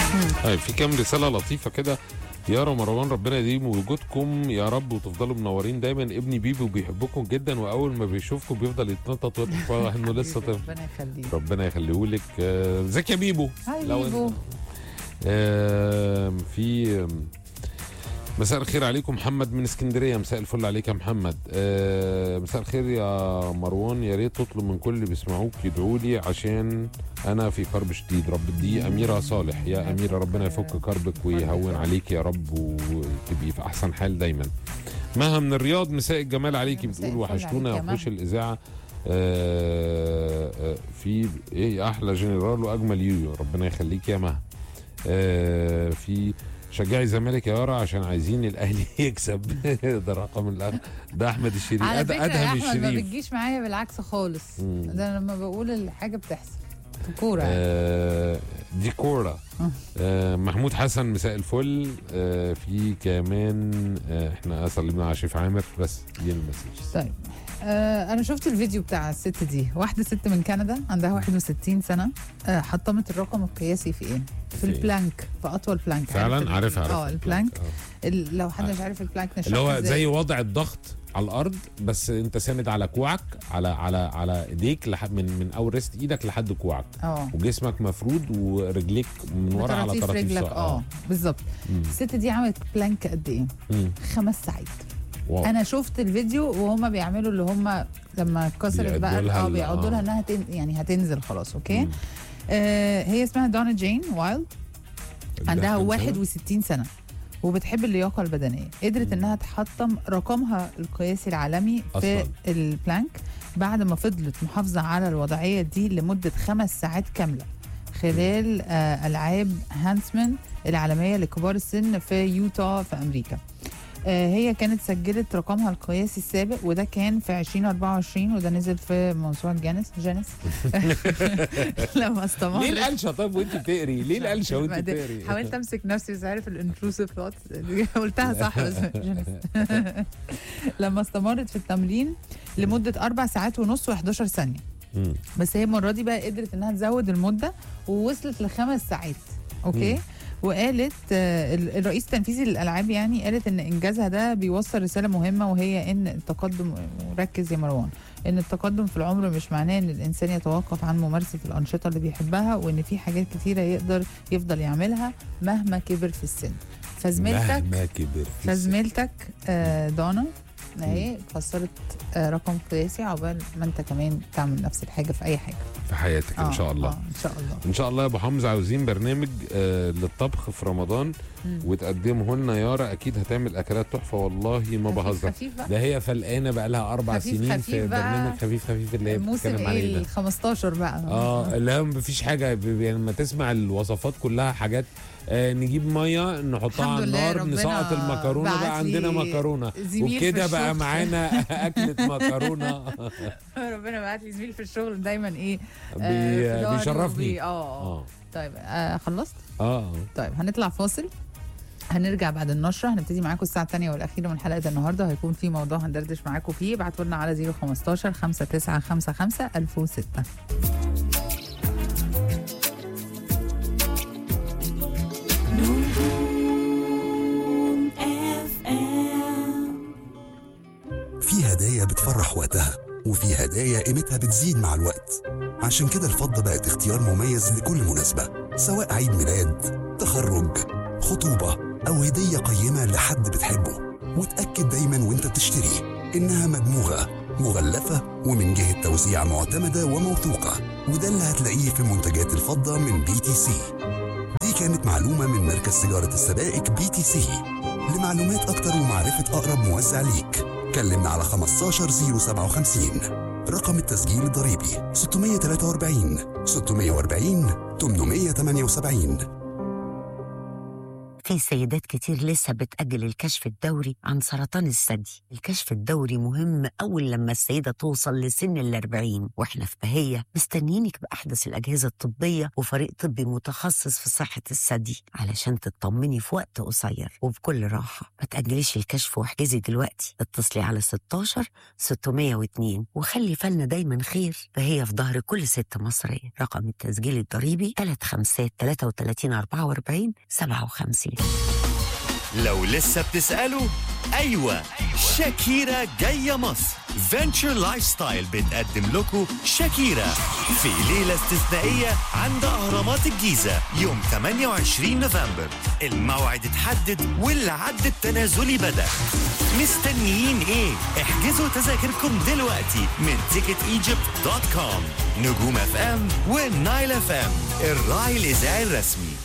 طيب في كام رساله لطيفه كده يارا مروان ربنا يديم وجودكم يا رب وتفضلوا منورين دايما ابني بيبو بيحبكم جدا واول ما بيشوفكم بيفضل يتنطط ويتفرح انه لسه طفل ربنا يخليك ربنا يخليهولك آه، ازيك يا بيبو هاي لو بيبو. إن- آم، في آم، مساء الخير عليكم محمد من اسكندريه مساء الفل عليك يا محمد آه، مساء الخير يا مروان يا ريت تطلب من كل اللي بيسمعوك يدعوا لي عشان انا في كرب شديد رب دي اميره صالح يا اميره ربنا يفك كربك ويهون عليك يا رب وتبقي في احسن حال دايما مها من الرياض مساء الجمال عليكي مساء بتقول الفل وحشتونا عليك يا يا وحوش الاذاعه آه، آه، في ايه احلى جنرال واجمل يويو ربنا يخليك يا مها آه، في شجعي الزمالك يا يارا عشان عايزين الاهلي يكسب ده رقم الأخ ده احمد الشريف على أد- فكره يا ادهم احمد ما الشريف بتجيش معايا بالعكس خالص مم. ده لما بقول الحاجه بتحصل في كوره يعني. آه، دي كوره آه، محمود حسن مساء الفل آه، في كمان آه، احنا سلمنا على شريف عامر بس دي المسج طيب آه انا شفت الفيديو بتاع الست دي واحده ست من كندا عندها 61 سنه آه حطمت الرقم القياسي في ايه في في إيه؟ البلانك في اطول بلانك عارف فعلا ال- عارف عارف اه البلانك آه. ال- لو حد مش عارف البلانك نشرحه اللي هو إزاي. زي وضع الضغط على الارض بس انت ساند على كوعك على على على ايديك لحد من من اول ريست ايدك لحد كوعك اه وجسمك مفرود ورجليك من ورا على بطراطيف طراطيف رجلك ساق. اه بالظبط مم. الست دي عملت بلانك قد ايه مم. خمس ساعات واو. انا شفت الفيديو وهم بيعملوا اللي هم لما اتكسرت بقى بيعدوا لها اه ال- بيعضوا آه. لها انها تن... يعني هتنزل خلاص اوكي مم. آه هي اسمها دونا جين وايلد عندها ده كام سنة؟ 61 سنه وبتحب اللياقه البدنيه قدرت انها تحطم رقمها القياسي العالمي في أصلاً. البلانك بعد ما فضلت محافظه على الوضعيه دي لمده خمس ساعات كامله خلال آه العاب هانسمان العالميه لكبار السن في يوتا في امريكا آه، هي كانت سجلت رقمها القياسي السابق وده كان في 2024 وده نزل في موسوعه جانس جانس لما استمر ليه القلشه طب وانت بتقري ليه القلشه وانت بعدين بتقري حاولت امسك نفسي بس عارف الانتروسيف ثوت قلتها صح بس جنس. لما استمرت في التمرين لمده اربع ساعات ونص و11 ثانيه مم. بس هي المره دي بقى قدرت انها تزود المده ووصلت لخمس ساعات اوكي مم. وقالت آه، ال- الرئيس التنفيذي للالعاب يعني قالت ان انجازها ده بيوصل رساله مهمه وهي ان التقدم وركز يا مروان ان التقدم في العمر مش معناه ان الانسان يتوقف عن ممارسه الانشطه اللي بيحبها وان في حاجات كتيره يقدر يفضل يعملها مهما كبر في السن فزميلتك مهما كبر في السن. فزميلتك آه، دانا اهي كسرت آه، رقم قياسي عقبال ما انت كمان تعمل نفس الحاجه في اي حاجه في حياتك ان آه، شاء الله آه ان شاء الله ان شاء الله يا ابو حمزه عاوزين برنامج آه للطبخ في رمضان مم. وتقدمه لنا يارا اكيد هتعمل اكلات تحفه والله ما خفيف بهزر خفيف بقى ده هي فلقانه بقى لها اربع خفيف سنين خفيف في بقى. برنامج خفيف خفيف اللي هي موسم بتتكلم ايه عليه ده ال 15 بقى اه لا مفيش حاجه ب- يعني لما تسمع الوصفات كلها حاجات آه نجيب ميه نحطها الحمد على لله النار ربنا نسقط المكرونه بعت بقى عندنا لي مكرونه زميل في وكده بقى الشغل. معانا اكله مكرونه ربنا بعت لي زميل في الشغل دايما ايه بي آه، فطار بيشرفني وبي- اه اه طيب آه خلصت اه طيب هنطلع فاصل هنرجع بعد النشرة هنبتدي معاكم الساعة الثانية والأخيرة من حلقة النهاردة هيكون في موضوع هندردش معاكم فيه ابعتوا لنا على 015 5955 1006 في هدايا بتفرح وقتها وفي هدايا قيمتها بتزيد مع الوقت عشان كده الفضة بقت اختيار مميز لكل مناسبة سواء عيد ميلاد تخرج خطوبة أو هدية قيمة لحد بتحبه وتأكد دايما وانت بتشتري إنها مدموغة مغلفة ومن جهة توزيع معتمدة وموثوقة وده اللي هتلاقيه في منتجات الفضة من بي تي سي دي كانت معلومة من مركز تجارة السبائك بي تي سي لمعلومات أكتر ومعرفة أقرب موزع ليك كلمنا على 15057 رقم التسجيل الضريبي 643 640 878 في سيدات كتير لسه بتأجل الكشف الدوري عن سرطان الثدي الكشف الدوري مهم أول لما السيدة توصل لسن الأربعين وإحنا في بهية مستنيينك بأحدث الأجهزة الطبية وفريق طبي متخصص في صحة الثدي علشان تطمني في وقت قصير وبكل راحة ما تأجليش الكشف واحجزي دلوقتي اتصلي على 16 602 وخلي بالنا دايما خير فهي في ظهر كل ست مصرية رقم التسجيل الضريبي 3 5 33 44 57 لو لسه بتسألوا أيوة شاكيرا جاية مصر فينتشر لايف ستايل بتقدم لكم شاكيرا في ليلة استثنائية عند أهرامات الجيزة يوم 28 نوفمبر الموعد اتحدد والعد التنازلي بدأ مستنيين ايه؟ احجزوا تذاكركم دلوقتي من ticketegypt.com نجوم اف ام ونايل اف ام الراعي الإذاعي الرسمي